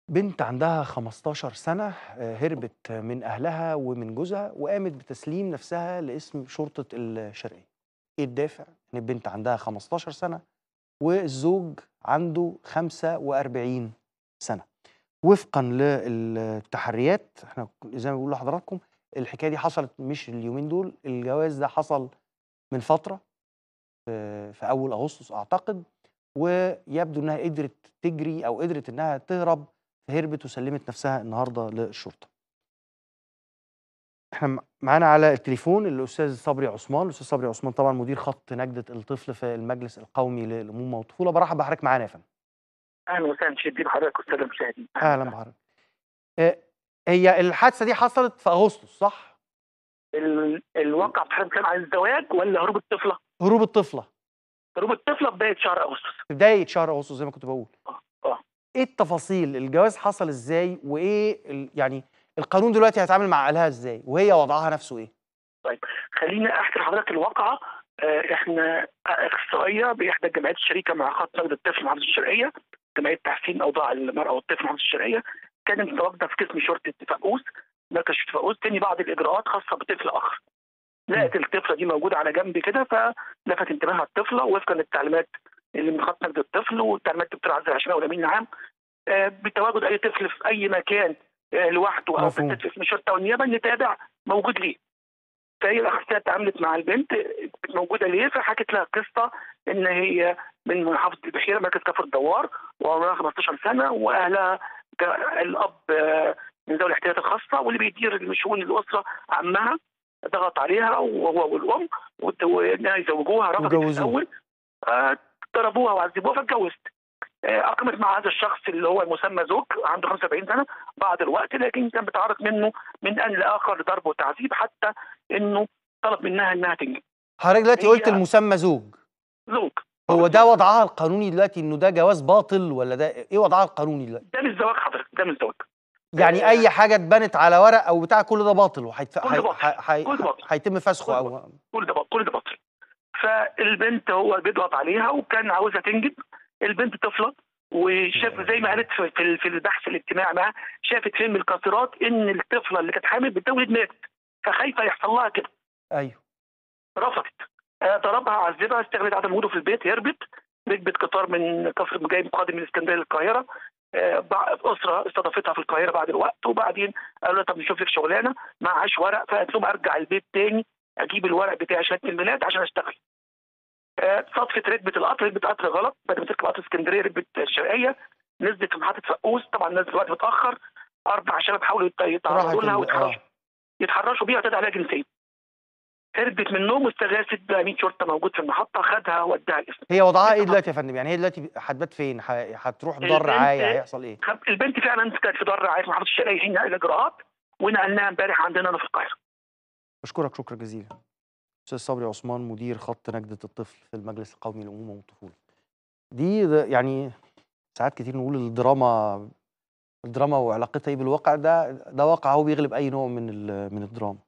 بنت عندها 15 سنة آآ هربت من أهلها ومن جوزها وقامت بتسليم نفسها لاسم شرطة الشرقية. إيه الدافع؟ إن البنت عندها 15 سنة والزوج عنده 45 سنة. وفقًا للتحريات إحنا زي ما باقول لحضراتكم الحكاية دي حصلت مش اليومين دول، الجواز ده حصل من فترة في في أول أغسطس أعتقد، ويبدو إنها قدرت تجري أو قدرت إنها تهرب، فهربت وسلمت نفسها النهارده للشرطة. إحنا م معانا على التليفون الأستاذ صبري عثمان، الأستاذ صبري عثمان طبعًا مدير خط نجدة الطفل في المجلس القومي للأمومة والطفولة، بارحب بحضرتك معانا يا فندم. أهلًا وسهلًا شديد بحضرتك والسادة المشاهدين. أهلًا بحضرتك. آآ هي الحادثة دي حصلت في أغسطس صح؟ ال الواقع حضرتك بتتكلم عن الزواج والّا هروب الطفلة؟ هروب الطفلة. هروب الطفلة في بداية شهر أغسطس. في بداية شهر أغسطس زي ما كنت باقول. آه، آه. إيه التفاصيل؟ الجواز حصل إزاي؟ وإيه ال يعني القانون دلوقتي هيتعامل مع أهلها إزاي؟ وهي وضعها نفسه إيه؟ طيب خلّيني أحكي لحضرتك الواقعة آآ إحنا أخصائية بإحدى الجمعيات الشريكة مع خط نجدة الطفل محافظة الشرقية، جمعية تحسين أوضاع المرأة والطفل محافظة الشرقية، كانت متواجدة في قسم شرطة فاقوس، مركز شرطة فاقوس، تاني بعض الإجراءات خاصة بطفل آخر. لقت الطفلة دي موجودة على جنب كده فلفت انتباهها الطفلة وفقًا للتعليمات اللي من خط نجدة الطفل والتعليمات الدكتور عزة العشماوي والأمين العام آآ بتواجد أي طفل في أي مكان آآ لوحده أو مفهوم. في اسم الشرطة أو النيابة نتابع موجود ليه. فهي الأخصائية اتعاملت مع البنت موجودة ليه فحكت لها قصة إن هي من محافظة البحيرة مركز كفر الدوار وعمرها 15 سنة وأهلها ك الأب آآ من ذوي الاحتياجات الخاصة واللي بيدير شؤون الأسرة عمها ضغط عليها وهو والأم وت وإنها يزوجوها رفضت وجوزوها. الأول آآ ضربوها وعذبوها فاتجوزت. آآ أقامت مع هذا الشخص اللي هو المسمى زوج عنده 45 سنة بعض الوقت لكن كان بتعرض منه من آن لآخر لضرب وتعذيب حتى إنه طلب منها إنها تنجب. حضرتك دلوقتي هي قُلت المسمى زوج. زوج. هو ده وضعها القانوني دلوقتي إنه ده جواز باطل والّا ده إيه وضعها القانوني دلوقتي؟ ده مش زواج حضرتك، ده مش زواج. يعني آآ أي حاجة اتبنت على ورق أو بتاع كل ده باطل وهيتف كل ده هي باطل، ح حي كل ده باطل. هيتم فسخه كل ده أو كل ده باطل، كل ده باطل. فالبنت هو بيضغط عليها وكان عاوزها تنجب، البنت طفلة وشاف زي ما قالت في في في البحث الاجتماعي معاها شافت فيلم القاصرات إن الطفلة اللي كانت حامل بتولد ماتت، فخايفة يحصل لها كده. أيوه. رفضت. آآ ضربها عذبها استغلت عدم وجوده في البيت هربت، ركبت قطار من كفر جاي قادم من اسكندرية للقاهرة آآ بع أسرة استضافتها في القاهرة بعد الوقت وبعدين قالوا لها طب نشوف لِك شغلانة معهاش ورق فقالت لهم أرجع البيت تاني أجيب الورق بتاع شهادة الميلاد عشان أشتغل. آآ صادفت ركبت القطر ركبت قطر غلط بدل ما تركب قطر اسكندرية ركبت الشرقية نزلت في محطة فاقوس طبعًا نزلت في وقت متأخر 4 شباب حاولوا يت يتعرضوا راحت لها ال ويتحرشوا آه. يتحرشوا بيها واعتدوا عليها جنسيًا. هربت منهم واستغاثت بأمين شرطة موجود في المحطة خدها وداها القسم. هي وضعها إيه لسه دلوقتي يا فندم؟ يعني هي دلوقتي هتبات فين؟ ح هتروح دار البنت رعاية هيحصل إيه؟ خ البنت فعلًا كانت في دار رعاية في محافظة الشرقية حين الإجراءات ونقلناها امبارح عندنا هنا في القاهرة. باشكرك شكرًا جزيلًا. أستاذ صبري عثمان مدير خط نجدة الطفل في المجلس القومي للأمومة والطفولة. دي د يعني ساعات كتير نقول الدراما الدراما وعلاقتها إيه بالواقع ده ده واقع هو بيغلب أي نوع من ال من الدراما.